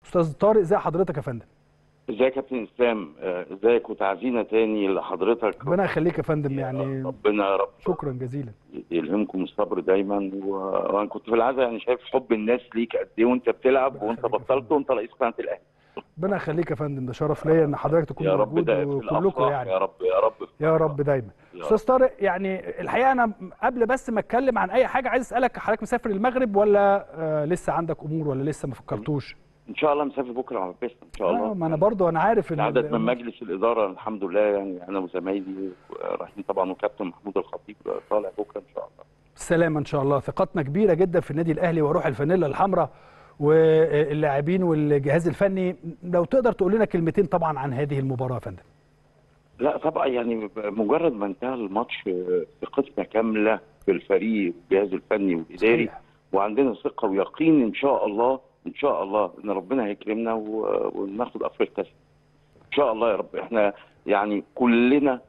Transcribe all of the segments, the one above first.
استاذ طارق ازي حضرتك يا فندم ازيك يا كابتن اسلام آه، ازيك وتعزينا تاني لحضرتك ربنا يخليك يا فندم يعني ربنا يا رب شكرا جزيلا يلهمكم الصبر دايما و- وانا كنت في العزاء يعني شايف حب الناس ليك قد ايه وانت بتلعب ربنا وانت يخليك يا بطلت فندم. وانت رئيس قناه الاهلي ربنا يخليك يا فندم ده شرف ليا ان حضرتك تكون يا رب موجود ده في وكلكم الافراح يعني يا رب يا رب في يا الأفراح. رب دايما يا استاذ طارق يعني الحقيقه انا قبل بس ما اتكلم عن اي حاجه عايز اسالك حضرتك مسافر المغرب ولا آه لسه عندك امور ولا لسه ما فكرتوش ان شاء الله مسافر بكره على بيستا ان شاء الله آه ما انا برضو انا عارف ان عدد من ال- مجلس الاداره الحمد لله يعني انا وزمايلي رايحين طبعا وكابتن محمود الخطيب طالع بكره ان شاء الله السلامه ان شاء الله ثقتنا كبيره جدا في النادي الاهلي وروح الفانيلا الحمراء واللاعبين والجهاز الفني لو تقدر تقول لنا كلمتين طبعا عن هذه المباراه يا فندم لا طبعا يعني مجرد ما انتهى الماتش ثقتنا كامله في الفريق والجهاز الفني والاداري صحيح. وعندنا ثقه ويقين ان شاء الله ان شاء الله ان ربنا هيكرمنا و- وناخد افريقيا ان شاء الله يا رب احنا يعني كلنا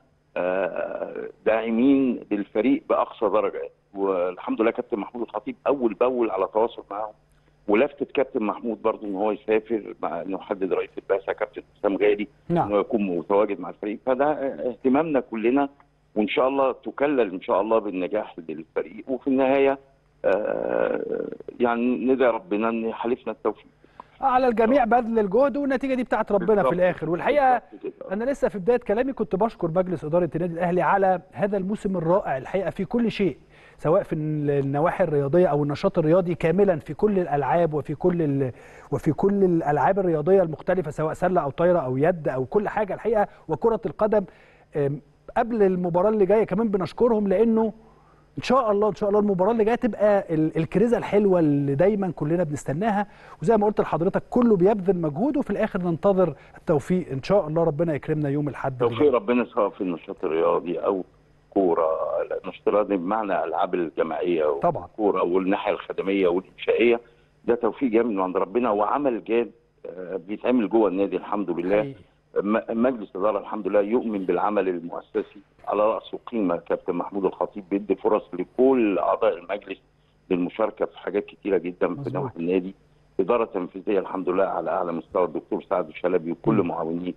آه، داعمين للفريق باقصى درجه والحمد لله كابتن محمود الخطيب اول باول على تواصل معاهم ولفتة كابتن محمود برضو ان هو يسافر مع انه حدد رئيس البعثه كابتن حسام غالي نعم انه يكون متواجد مع الفريق فده اهتمامنا كلنا وان شاء الله تكلل ان شاء الله بالنجاح للفريق وفي النهايه آه، يعني ندعي ربنا ان يحالفنا التوفيق على الجميع بذل الجهد والنتيجه دي بتاعت ربنا في بالظبط. الاخر والحقيقه بالظبط كده. انا لسه في بدايه كلامي كنت بشكر مجلس اداره النادي الاهلي على هذا الموسم الرائع الحقيقه في كل شيء سواء في النواحي الرياضيه او النشاط الرياضي كاملا في كل الالعاب وفي كل ال... وفي كل الالعاب الرياضيه المختلفه سواء سله او طايره او يد او كل حاجه الحقيقه وكره القدم أم، قبل المباراه اللي جايه كمان بنشكرهم لانه ان شاء الله ان شاء الله المباراه اللي جايه تبقى ال- الكريزه الحلوه اللي دايما كلنا بنستناها وزي ما قلت لحضرتك كله بيبذل مجهود وفي الاخر ننتظر التوفيق ان شاء الله ربنا يكرمنا يوم الاحد اللي توفيق جاي. ربنا سواء في النشاط الرياضي او كوره النشاط الرياضي بمعنى الالعاب الجماعيه طبعا. والكوره والناحيه الخدميه والانشائيه ده توفيق جامد من عند ربنا وعمل جاد آه، بيتعمل جوه النادي الحمد لله حقيقي. م- مجلس الاداره الحمد لله يؤمن بالعمل المؤسسي على راسه قيمه كابتن محمود الخطيب بيدي فرص لكل اعضاء المجلس للمشاركه في حاجات كتيره جدا في مظبوط. نواحي النادي اداره تنفيذيه الحمد لله على اعلى مستوى الدكتور سعد الشلبي وكل مم. معاونيه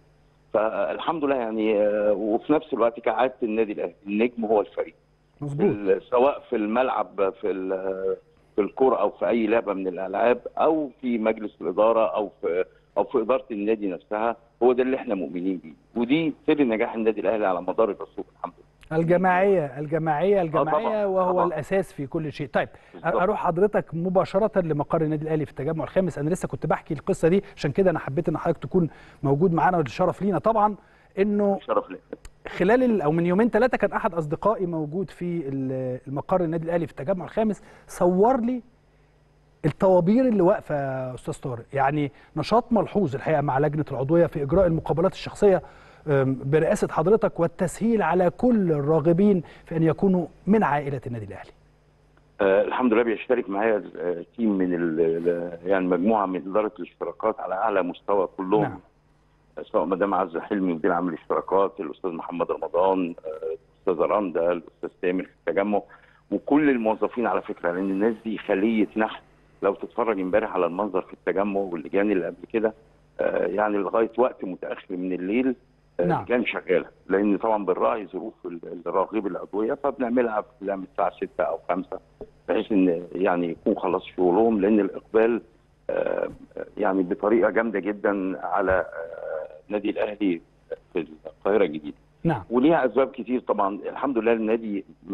فالحمد لله يعني آه، وفي نفس الوقت كعاده النادي الاهلي النجم هو الفريق مظبوط ال- سواء في الملعب في ال- في الكوره او في اي لعبه من الالعاب او في مجلس الاداره او في او في اداره النادي نفسها هو ده اللي احنا مؤمنين بيه ودي سر نجاح النادي الاهلي على مدار الرسول الحمد لله الجماعيه الجماعيه الجماعيه طبعاً، وهو طبعاً. الاساس في كل شيء طيب بالظبط. اروح حضرتك مباشره لمقر النادي الاهلي في التجمع الخامس انا لسه كنت بحكي القصه دي عشان كده انا حبيت ان حضرتك تكون موجود معانا والشرف لينا طبعا انه شرف لي خلال ال- او من يومين ثلاثه كان احد اصدقائي موجود في ال- المقر النادي الاهلي في التجمع الخامس صور لي الطوابير اللي واقفه يا استاذ طارق يعني نشاط ملحوظ الحقيقه مع لجنه العضويه في اجراء المقابلات الشخصيه أم، برئاسه حضرتك والتسهيل على كل الراغبين في ان يكونوا من عائله النادي الاهلي آه الحمد لله بيشترك معايا آه، تيم من ال- ال- يعني مجموعه من اداره الاشتراكات على اعلى مستوى كلهم نعم. سواء مدام عزه حلمي مدير عام الاشتراكات الاستاذ محمد رمضان آه، الاستاذ رندا الاستاذ تامر في التجمع وكل الموظفين على فكره لان الناس دي خليه نحل لو تتفرج امبارح على المنظر في التجمع واللجان اللي قبل كده آه، يعني لغايه وقت متاخر من الليل آه، نعم. اللجان شغاله لان طبعا بنراعي ظروف ال- الراغب الادويه فبنعملها بنعمل الساعه 6 او 5 بحيث ان يعني يكون خلاص شغلهم لان الاقبال آه، يعني بطريقه جامده جدا على آه، النادي الاهلي في القاهره الجديدة نعم وليها اسباب كتير طبعا الحمد لله النادي م-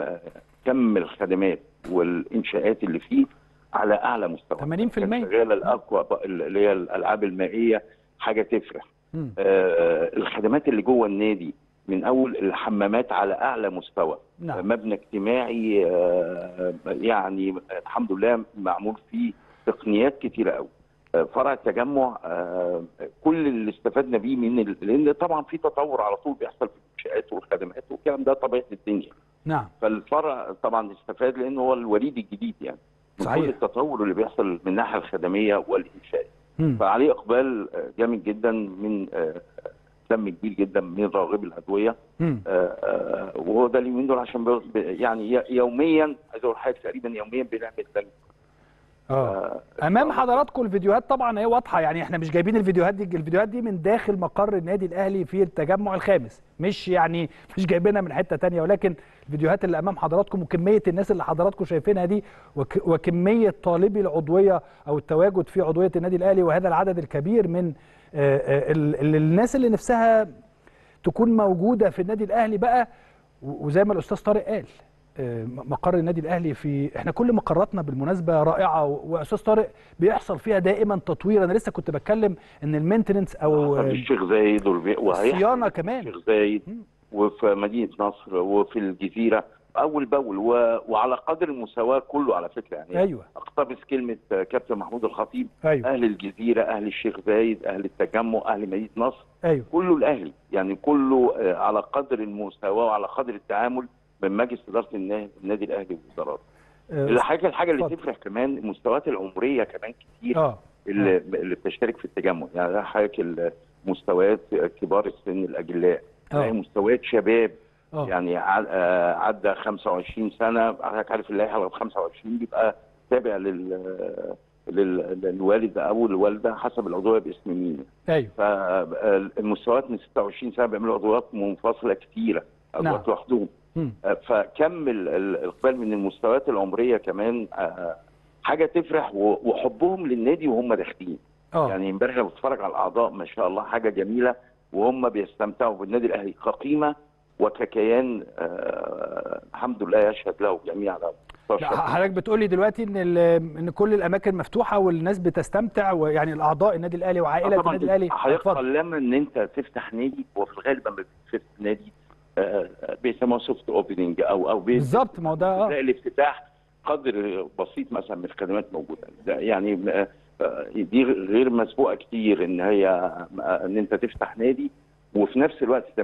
كم الخدمات والانشاءات اللي فيه على اعلى مستوى 80% كان شغاله الاقوى اللي هي الالعاب المائيه حاجه تفرح مم. آه، الخدمات اللي جوه النادي من اول الحمامات على اعلى مستوى نعم مبنى اجتماعي آه، يعني الحمد لله معمول فيه تقنيات كتيره قوي آه، فرع التجمع آه، كل اللي استفدنا بيه من ال... لان طبعا في تطور على طول بيحصل في الانشاءات والخدمات والكلام ده طبيعه الدنيا نعم فالفرع طبعا استفاد لانه هو الوليد الجديد يعني من صحيح. كل التطور اللي بيحصل من الناحيه الخدميه والانشائيه مم. فعليه اقبال آه، جامد جدا من آه، دم كبير جدا من راغبي الادويه مم. آه، آه، وهو ده اليومين دول عشان بي- يعني ي- يوميا عايز اقول حاجه تقريبا يوميا بنعمل لجنه اه امام حضراتكم الفيديوهات طبعا هي واضحه يعني احنا مش جايبين الفيديوهات دي الفيديوهات دي من داخل مقر النادي الاهلي في التجمع الخامس مش يعني مش جايبينها من حته تانية ولكن الفيديوهات اللي امام حضراتكم وكميه الناس اللي حضراتكم شايفينها دي وك وكميه طالبي العضويه او التواجد في عضويه النادي الاهلي وهذا العدد الكبير من آه، آه، ال- ال- الناس اللي نفسها تكون موجوده في النادي الاهلي بقى و- وزي ما الاستاذ طارق قال آه، مقر النادي الاهلي في احنا كل مقراتنا بالمناسبه رائعه و- واستاذ طارق بيحصل فيها دائما تطوير انا لسه كنت بتكلم ان المينتننس او حصل آه، الشيخ زايد والبي- وهيحصل الصيانه في كمان الشيخ زايد مم. وفي مدينه نصر وفي الجزيره اول باول و... وعلى قدر المساواه كله على فكره يعني ايوه اقتبس كلمه كابتن محمود الخطيب ايوه اهل الجزيره اهل الشيخ زايد اهل التجمع اهل مدينه نصر ايوه كله الاهلي يعني كله آه، على قدر المساواه وعلى قدر التعامل من مجلس اداره النا- النادي الاهلي والادارات آه، الحاجه الحاجه اللي اتفضل. تفرح كمان المستويات العمريه كمان كتير اه اللي, اللي بتشترك في التجمع يعني ده حضرتك المستويات كبار السن الاجلاء اه مستويات شباب اه يعني ع- آه، عدى 25 سنه حضرتك عارف اللائحه لو 25 بيبقى تابع لل لل- للوالد او الوالده حسب العضويه باسم مين ايوه فالمستويات من 26 سنه بيعملوا عضويات منفصله كتيره عضويات نعم. لوحدهم مم. آه، فكم ال- ال- الاقبال من المستويات العمريه كمان آه، حاجه تفرح و- وحبهم للنادي وهم داخلين اه يعني امبارح لما بتفرج على الاعضاء ما شاء الله حاجه جميله وهم بيستمتعوا بالنادي الاهلي كقيمه وككيان آه الحمد لله يشهد له جميعا على مستوى لا، الشعب. حضرتك بتقول لي دلوقتي ان ال- ان كل الاماكن مفتوحه والناس بتستمتع ويعني الاعضاء النادي الاهلي وعائله آه، طبعاً النادي الاهلي حضرتك اتفضل قلما ان انت تفتح نادي هو في الغالب لما بتفتح نادي آه، آه، بيسموه سوفت اوبننج او او بي- بالظبط ما هو ده اه تلاقي الافتتاح قدر بسيط مثلا من الخدمات موجوده ده يعني آه، آه، دي غير مسبوقه كتير ان هي آه، ان انت تفتح نادي وفي نفس الوقت 80%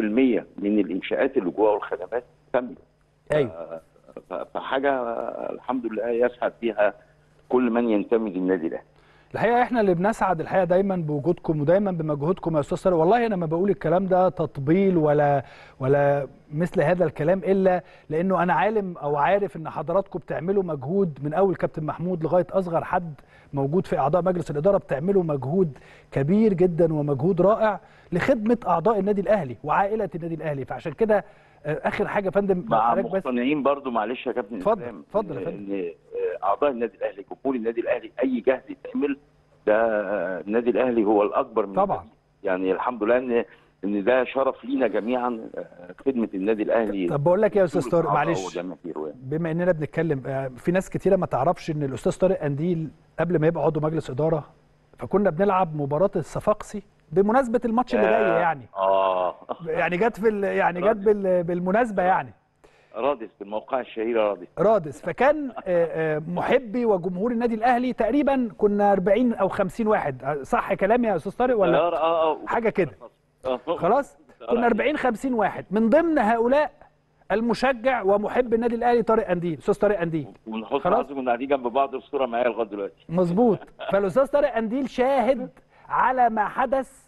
من الانشاءات اللي جوه والخدمات تم ايوه ف- فحاجه آه، الحمد لله يسعد بيها كل من ينتمي للنادي الاهلي الحقيقه احنا اللي بنسعد الحقيقه دايما بوجودكم ودايما بمجهودكم يا استاذ طارق والله انا ما بقول الكلام ده تطبيل ولا ولا مثل هذا الكلام الا لانه انا عالم او عارف ان حضراتكم بتعملوا مجهود من اول كابتن محمود لغايه اصغر حد موجود في اعضاء مجلس الاداره بتعملوا مجهود كبير جدا ومجهود رائع لخدمه اعضاء النادي الاهلي وعائله النادي الاهلي فعشان كده آه، اخر حاجه يا فندم مع حضرتك بس مقتنعين برضو معلش يا كابتن اتفضل، إسلام، اتفضل يا إن- فندم. ان آه، اعضاء النادي الاهلي جمهور النادي الاهلي اي جهد يتعمل ده آه، النادي الاهلي هو الاكبر من طبعا. الجميع. يعني الحمد لله ان ان ده شرف لينا جميعا آه، خدمه النادي الاهلي طب بقول لك يا استاذ طارق أعضاء معلش وجماهيره يعني. بما اننا بنتكلم آه، في ناس كتيره ما تعرفش ان الاستاذ طارق قنديل قبل ما يبقى عضو مجلس اداره فكنا بنلعب مباراه الصفاقسي بمناسبه الماتش اللي جاي آه، يعني اه يعني جت في ال- يعني جت بال- بالمناسبه يعني رادس الموقع الشهير رادس رادس فكان آه، آه، محبي وجمهور النادي الاهلي تقريبا كنا 40 او 50 واحد آه، صح كلامي يا استاذ طارق ولا اه اه آه. حاجه كده آه. خلاص كنا 40 50 واحد من ضمن هؤلاء المشجع ومحب النادي الاهلي طارق قنديل استاذ طارق قنديل ومن حسن خلاص. حظي كنا قاعدين جنب بعض الصوره معايا لغايه دلوقتي مظبوط فالاستاذ طارق قنديل شاهد على ما حدث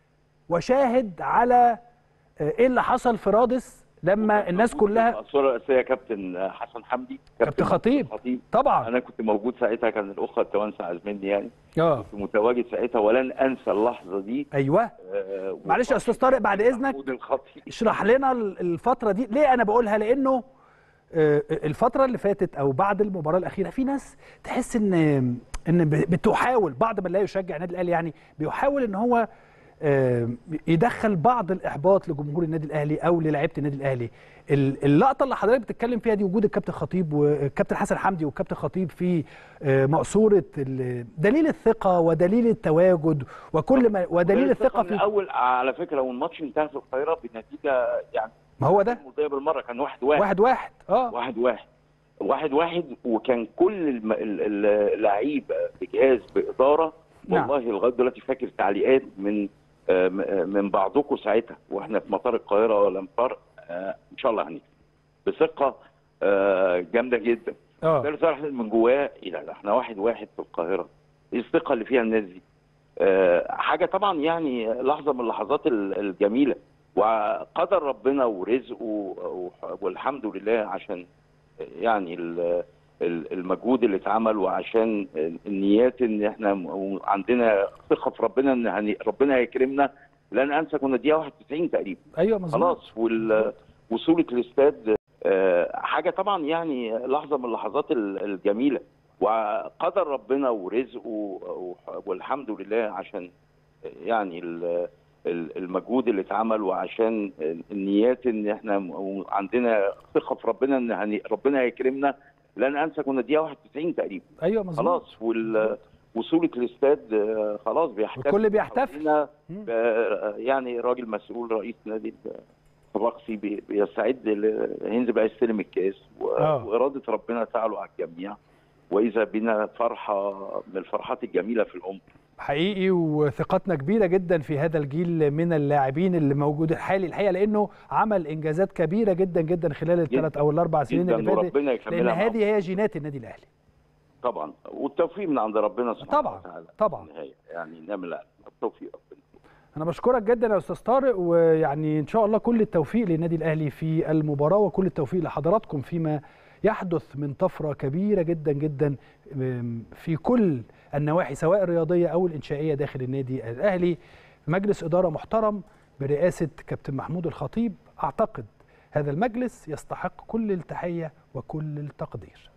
وشاهد على آه، ايه اللي حصل في رادس لما الناس كلها الصوره الرئيسيه كابتن حسن حمدي كابتن خطيب خطيب طبعا انا كنت موجود ساعتها كان الاخوه التوانسه عازميني يعني اه كنت متواجد ساعتها ولن انسى اللحظه دي ايوه آه، معلش يا استاذ طارق بعد اذنك محمود الخطيب اشرح لنا ال- الفتره دي ليه انا بقولها لانه آه، الفتره اللي فاتت او بعد المباراه الاخيره في ناس تحس ان ان ب- بتحاول بعض من لا يشجع النادي الاهلي يعني بيحاول ان هو آه، يدخل بعض الاحباط لجمهور النادي الاهلي او للاعيبه النادي الاهلي ال- اللقطه اللي حضرتك بتتكلم فيها دي وجود الكابتن خطيب والكابتن حسن حمدي والكابتن خطيب في آه، مقصوره ال- دليل الثقه ودليل التواجد وكل ما ودليل الثقه من في اول على فكره والماتش انتهى في القاهره بنتيجه يعني ما هو ده مرضيه بالمره كان واحد واحد واحد واحد اه واحد واحد واحد واحد وكان كل الم- ال- ال- اللعيبه بجهاز باداره نعم. والله لغايه دلوقتي فاكر تعليقات من آه، م- آه، من بعضكم ساعتها واحنا في مطار القاهره لم فرق آه، ان شاء الله هنكسب بثقه آه، جامده جدا اه ده صراحه من جواه ايه ده ده احنا واحد واحد في القاهره ايه الثقه اللي فيها الناس دي آه، حاجه طبعا يعني لحظه من اللحظات ال- الجميله وقدر ربنا ورزقه و- والحمد لله عشان يعني ال- ال- المجهود اللي اتعمل وعشان النيات ان احنا م- عندنا ثقه في ربنا ان هني- ربنا هيكرمنا لن انسى كنا دقيقه 91 تقريبا ايوه مظبوط خلاص وال- وصوله الاستاد آه، حاجه طبعا يعني لحظه من اللحظات ال- الجميله وقدر ربنا ورزقه و- والحمد لله عشان يعني ال- ال- المجهود اللي اتعمل وعشان النيات ان احنا م- عندنا ثقه في ربنا ان هني- ربنا هيكرمنا لن انسى كنا دقيقه 91 تقريبا ايوه مظبوط خلاص وال وصوله الاستاد آه، خلاص بيحتفل الكل بيحتفل. حوالينا، مم. آه، يعني راجل مسؤول رئيس نادي الرقصي بي- بيستعد ل- هينزل بقى يستلم الكاس و- آه. واراده ربنا تعلو على الجميع واذا بنا فرحه من الفرحات الجميله في العمر حقيقي وثقتنا كبيره جدا في هذا الجيل من اللاعبين اللي موجود الحالي الحقيقه لانه عمل انجازات كبيره جدا جدا خلال الثلاث او الاربع سنين جدا اللي فاتت وربنا لان يكملها معاهم. هذه هي جينات النادي الاهلي طبعا والتوفيق من عند ربنا سبحانه طبعا وتعالى طبعا في النهاية. يعني نعمل التوفيق ربنا انا بشكرك جدا يا استاذ طارق ويعني ان شاء الله كل التوفيق للنادي الاهلي في المباراه وكل التوفيق لحضراتكم فيما يحدث من طفره كبيره جدا جدا في كل النواحي سواء الرياضيه او الانشائيه داخل النادي الاهلي مجلس اداره محترم برئاسه كابتن محمود الخطيب اعتقد هذا المجلس يستحق كل التحيه وكل التقدير